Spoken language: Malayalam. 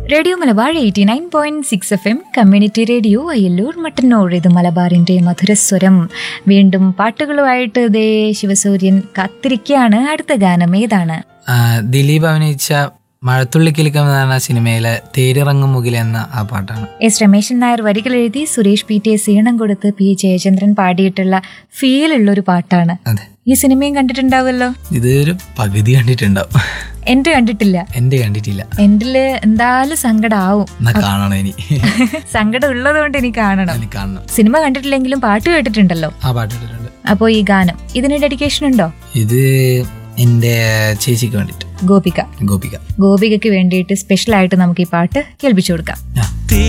radio Malabar eighty nine point six F M community radio Ayyalloor Mattannur ഇത് മലബാറിന്റെ മധുരസ്വരം വീണ്ടും പാട്ടുകളുമായിട്ട് ദേ ശിവസൂര്യൻ കാത്തിരിക്കുകയാണ് അടുത്ത ഗാനം ഏതാണ് ആ, ദിലീപ് അഭിനയിച്ച മഴത്തുള്ളി കിലുക്കം എന്ന് പറഞ്ഞ സിനിമയിലെ തേരിറങ്ങും മുകിൽ എന്ന ആ പാട്ടാണ് എസ് രമേശൻ നായർ വരികൾ എഴുതി സുരേഷ് പി ടി സീണം കൊടുത്ത് പി ജയചന്ദ്രൻ പാടിയിട്ടുള്ള ഫീൽ ഉള്ള ഒരു പാട്ടാണ് അതെ ഈ സിനിമയും കണ്ടിട്ടുണ്ടാവുമല്ലോ ഇത് ഒരു പകുതി കണ്ടിട്ടുണ്ടാവും എന്റെ കണ്ടിട്ടില്ല എന്റെ കണ്ടിട്ടില്ല എന്റില് എന്തായാലും സങ്കടാവും എന്നാ കാണണം ഇനി സങ്കടം ഉള്ളതുകൊണ്ട് എനിക്ക് കാണണം എനിക്ക് കാണണം സിനിമ കണ്ടിട്ടില്ലെങ്കിലും പാട്ട് കേട്ടിട്ടുണ്ടല്ലോ ആ പാട്ട് ഇട്ടിട്ടുണ്ട് അപ്പോൾ ഈ ഗാനം ഇതിന് ഡെഡിക്കേഷൻ ഉണ്ടോ ഇത് എന്റെ ചേച്ചിക്ക് വേണ്ടിട്ട് ഗോപിക ഗോപിക ഗോപികയ്ക്ക് വേണ്ടിയിട്ട് സ്പെഷ്യൽ ആയിട്ട് നമുക്ക് ഈ പാട്ട് കേൾപ്പിച്ചു കൊടുക്കാം ആ തീ